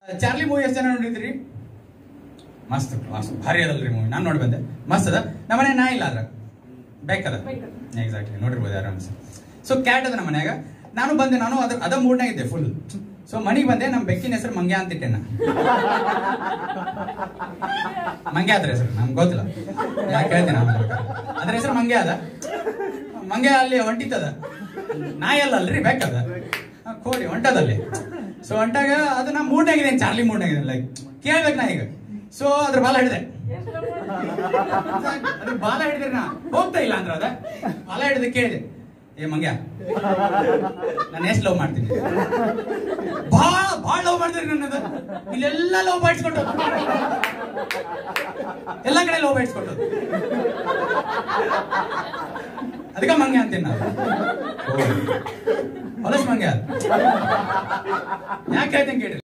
Charlie movie ಎಷ್ಟು ಜನ ನೋಡಿದ್ರಿ ಮಸ್ತ್ ಮಸ್ತ್ ಭಾರಿ ಅದಲ್ರಿ ಮೂವಿ ನಾನು ನೋಡಿ ಬಂದೆ ಮಸ್ತ್ ಅದ ನಮ್ಮನೆ ನಾ ಇಲ್ಲ ಅದ್ರ ಬೇಕದ ಎಕ್ಸಾಕ್ಟ್ಲಿ ನೋಡಿರ್ಬೋದು ಆರಾಮ್ಸೆ ಸೊ ಕ್ಯಾಟ್ ಅದ ನಮ್ಮ ಮನ್ಯಾಗ ನಾನು ಬಂದೆ ನಾನು ಅದ್ರ ಅದ ಮೂಡ್ನಾಗ ಇದ್ದೆ ಫುಲ್ ಸೊ ಮನೆಗೆ ಬಂದೆ ನಮ್ಮ ಬೆಕ್ಕಿನ ಹೆಸರು ಮಂಗ್ಯ ಅಂತಿಟ್ಟೆ ನಾ ಮಂಗ್ಯ ಅದ್ರ ಹೆಸರು ನಮ್ಗೆ ಗೊತ್ತಿಲ್ಲ ಯಾಕೆ ಹೇಳ್ತೇನೆ ಆಮೇಲೆ ಬೇಕಾದ್ರೆ. ಅದ್ರ ಹೆಸರು ಮಂಗ್ಯ ಅದ ಮಂಗ್ಯ ಅಲ್ಲಿ ಹೊಂಟಿತ್ತದ ನಾಯಿ ಅಲ್ಲ ಅಲ್ರಿ ಬೇಕದ ಹಾ, ಕೋಳಿ ಹೊಂಟದಲ್ಲಿ ಸೊ ಹೊಂಟಾಗ ಅದು ನಾ ಮೂಡ್ನಾಗಿದೆ ಚಾರ್ಲಿ ಮೂಡ್ನಾಗಿದೆ ಲೈಕ್ ಕೇಳ್ಬೇಕು ನಾ ಈಗ ಸೊ ಅದ್ರ ಬಾಲ ಹಿಡಿದೆ ಅದ್ರ ಬಾಲ ಹಿಡಿದ್ರೆ ನಾ ಹೋಗ್ತಾ ಇಲ್ಲ ಅಂದ್ರ ಅದ ಬಾಲ ಹಿಡಿದು ಕೇಳಿದೆ ಏ ಮಂಗ್ಯ ನಾನು ಎಷ್ಟು ಲವ್ ಮಾಡ್ತೀನಿ ಭಾಳ ಭಾಳ ಲವ್ ಮಾಡ್ತೀರಿ ನನ್ನದು ಇಲ್ಲೆಲ್ಲ ಲವ್ ಬಾಯಿಸ್ಕೊಟ್ಟು ಎಲ್ಲ ಕಡೆ ಲವ್ ಬಾಯಿಸ್ಕೊಟ್ಟು ಅದಕ್ಕೆ ಮಂಗ್ಯ ಅಂತೀನಿ ನಾನು ಹೊಲಸ್ ಮಂಗ್ಯ ಯಾಕೆ ಹೇಳ್ತೀನಿ ಕೇಳಿ